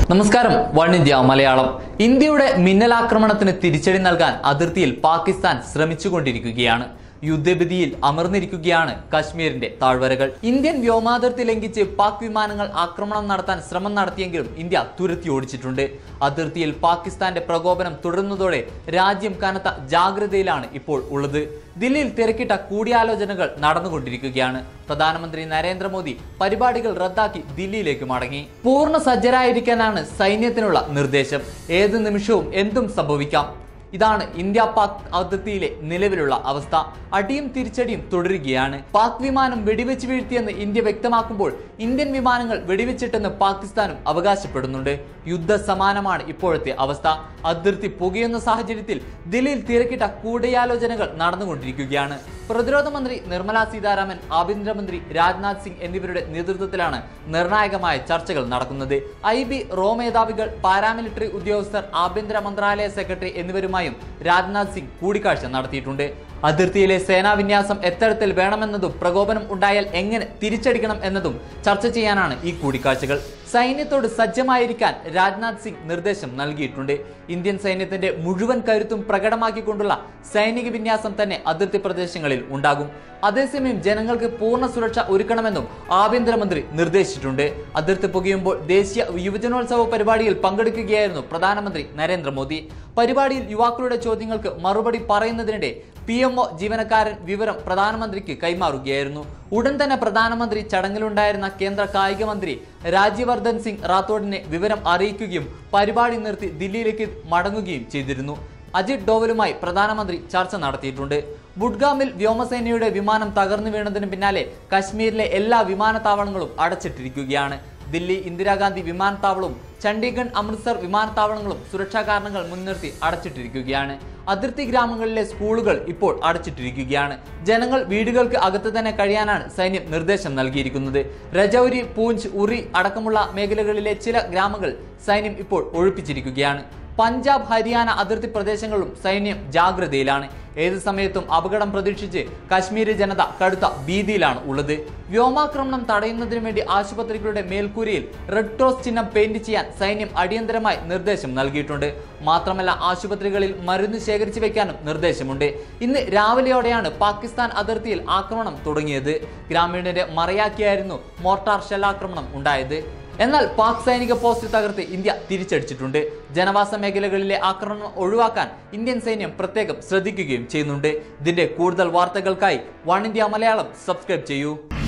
നമസ്കാരം one India Malayalam ഇന്ത്യയുടെ മിന്നലാക്രമണത്തിന് തിരിച്ചടി നൽകാൻ അതിർത്തിയിൽ പാകിസ്ഥാൻ ശ്രമിച്ചുകൊണ്ടിരിക്കുകയാണ് യുദ്ധഭീതിയിൽ അമർന്നിരിക്കുകയാണ് കശ്മീരിന്റെ താഴ്വരകൾ ഇന്ത്യൻ വ്യോമാതിർത്തി ലംഘിച്ച് പാക് വിമാനങ്ങൾ ആക്രമണം നടത്താൻ ശ്രമം നടത്തിയെങ്കിലും ഇന്ത്യ തുരത്തി ഓടിച്ചിട്ടുണ്ട് അതിർത്തിയിൽ പാകിസ്ഥാന്റെ പ്രകോപനം തുടരുന്നതോടെ രാജ്യം കനത്ത ജാഗ്രതയിലാണ് ഇപ്പോൾ ഉള്ളത് ദില്ലിയിൽ തിരക്കിട്ട കൂടിയാലോചനകൾ നടന്നുകൊണ്ടിരിക്കുകയാണ് പ്രധാനമന്ത്രി നരേന്ദ്രമോദി പരിപാടികൾ റദ്ദാക്കി ദില്ലിയിലേക്ക് മടങ്ങി പൂർണ്ണ സജ്ജരായിരിക്കാനാണ് സൈന്യത്തിനുള്ള നിർദ്ദേശം ഏത് നിമിഷവും എന്തും സംഭവിക്കാം ഇതാണ് ഇന്ത്യ പാക് അതിർത്തിയിലെ നിലവിലുള്ള അവസ്ഥ അടിയും തിരിച്ചടിയും തുടരുകയാണ് പാക് വിമാനം വെടിവെച്ച് വീഴ്ത്തിയെന്ന് ഇന്ത്യ വ്യക്തമാക്കുമ്പോൾ ഇന്ത്യൻ വിമാനങ്ങൾ വെടിവെച്ചിട്ടെന്ന് പാകിസ്ഥാനും അവകാശപ്പെടുന്നുണ്ട് യുദ്ധ സമാനമാണ് ഇപ്പോഴത്തെ അവസ്ഥ അതിർത്തി പുകയുന്ന സാഹചര്യത്തിൽ ദില്ലിയിൽ തിരക്കിട്ട കൂടിയാലോചനകൾ നടന്നുകൊണ്ടിരിക്കുകയാണ് പ്രതിരോധ മന്ത്രി നിർമ്മല സീതാരാമൻ ആഭ്യന്തരമന്ത്രി രാജ്നാഥ് സിംഗ് എന്നിവരുടെ നേതൃത്വത്തിലാണ് നിർണായകമായ ചർച്ചകൾ നടക്കുന്നത് ഐ ബി റോ മേധാവികൾ പാരാമിലിറ്ററി ഉദ്യോഗസ്ഥർ ആഭ്യന്തര മന്ത്രാലയ സെക്രട്ടറി എന്നിവരുമായും രാജ്നാഥ് സിംഗ് കൂടിക്കാഴ്ച നടത്തിയിട്ടുണ്ട് അതിർത്തിയിലെ സേനാവിന്യാസം എത്തരത്തിൽ വേണമെന്നതും പ്രകോപനം ഉണ്ടായാൽ എങ്ങനെ തിരിച്ചടിക്കണം എന്നതും ചർച്ച ചെയ്യാനാണ് ഈ കൂടിക്കാഴ്ചകൾ സൈന്യത്തോട് സജ്ജമായിരിക്കാൻ രാജ്നാഥ് സിംഗ് നിർദ്ദേശം നൽകിയിട്ടുണ്ട് ഇന്ത്യൻ സൈന്യത്തിന്റെ മുഴുവൻ കരുത്തും പ്രകടമാക്കിക്കൊണ്ടുള്ള സൈനിക വിന്യാസം തന്നെ അതിർത്തി പ്രദേശങ്ങളിൽ ഉണ്ടാകും അതേസമയം ജനങ്ങൾക്ക് പൂർണ്ണ സുരക്ഷ ഒരുക്കണമെന്നും ആഭ്യന്തരമന്ത്രി നിർദ്ദേശിച്ചിട്ടുണ്ട് അതിർത്തി പുകയുമ്പോൾ ദേശീയ യുവജനോത്സവ പരിപാടിയിൽ പങ്കെടുക്കുകയായിരുന്നു പ്രധാനമന്ത്രി നരേന്ദ്രമോദി പരിപാടിയിൽ യുവാക്കളുടെ ചോദ്യങ്ങൾക്ക് മറുപടി പറയുന്നതിനിടെ പി എം ഒ ജീവനക്കാരൻ വിവരം പ്രധാനമന്ത്രിക്ക് കൈമാറുകയായിരുന്നു ഉടൻ തന്നെ പ്രധാനമന്ത്രി ചടങ്ങിലുണ്ടായിരുന്ന കേന്ദ്ര കായിക മന്ത്രി രാജ്യവർദ്ധൻ സിംഗ് റാത്തോഡിനെ വിവരം അറിയിക്കുകയും പരിപാടി നിർത്തി ദില്ലിയിലേക്ക് മടങ്ങുകയും ചെയ്തിരുന്നു അജിത് ഡോവലുമായി പ്രധാനമന്ത്രി ചർച്ച നടത്തിയിട്ടുണ്ട് ബുഡ്ഗാമിൽ വ്യോമസേനയുടെ വിമാനം തകർന്നു വീണതിന് പിന്നാലെ കശ്മീരിലെ എല്ലാ വിമാനത്താവളങ്ങളും അടച്ചിട്ടിരിക്കുകയാണ് ദില്ലി ഇന്ദിരാഗാന്ധി വിമാനത്താവളവും ചണ്ഡീഗഡ് അമൃത്സർ വിമാനത്താവളങ്ങളും സുരക്ഷാ കാരണങ്ങൾ മുൻനിർത്തി അടച്ചിട്ടിരിക്കുകയാണ് അതിർത്തി ഗ്രാമങ്ങളിലെ സ്കൂളുകൾ ഇപ്പോൾ അടച്ചിട്ടിരിക്കുകയാണ് ജനങ്ങൾ വീടുകൾക്ക് അകത്ത് തന്നെ കഴിയാനാണ് സൈന്യം നിർദ്ദേശം നൽകിയിരിക്കുന്നത് രജൌരി പൂഞ്ച് ഉറി അടക്കമുള്ള മേഖലകളിലെ ചില ഗ്രാമങ്ങൾ സൈന്യം ഇപ്പോൾ ഒഴിപ്പിച്ചിരിക്കുകയാണ് പഞ്ചാബ് ഹരിയാന അതിർത്തി പ്രദേശങ്ങളിലും സൈന്യം ജാഗ്രതയിലാണ് ഏത് സമയത്തും അപകടം പ്രതീക്ഷിച്ച് കാശ്മീരി ജനത കടുത്ത ഭീതിയിലാണ് ഉള്ളത് വ്യോമാക്രമണം തടയുന്നതിന് വേണ്ടി ആശുപത്രികളുടെ മേൽക്കൂരയിൽ റെഡ് ക്രോസ് ചിഹ്നം പെയിന്റ് ചെയ്യാൻ സൈന്യം അടിയന്തരമായി നിർദ്ദേശം നൽകിയിട്ടുണ്ട് മാത്രമല്ല ആശുപത്രികളിൽ മരുന്ന് ശേഖരിച്ചു വെക്കാനും നിർദ്ദേശമുണ്ട് ഇന്ന് രാവിലെയോടെയാണ് പാകിസ്ഥാൻ അതിർത്തിയിൽ ആക്രമണം തുടങ്ങിയത് ഗ്രാമീണരെ മറയാക്കിയായിരുന്നു മോർട്ടാർ ഷെല്ലാക്രമണം ഉണ്ടായത് എന്നാൽ പാക് സൈനിക പോസ്റ്റ് തകർത്ത് ഇന്ത്യ തിരിച്ചടിച്ചിട്ടുണ്ട് ജനവാസ മേഖലകളിലെ ആക്രമണം ഒഴിവാക്കാൻ ഇന്ത്യൻ സൈന്യം പ്രത്യേകം ശ്രദ്ധിക്കുകയും ചെയ്യുന്നുണ്ട് ഇതിന്റെ കൂടുതൽ വാർത്തകൾക്കായി വൺ ഇന്ത്യ മലയാളം സബ്സ്ക്രൈബ് ചെയ്യൂ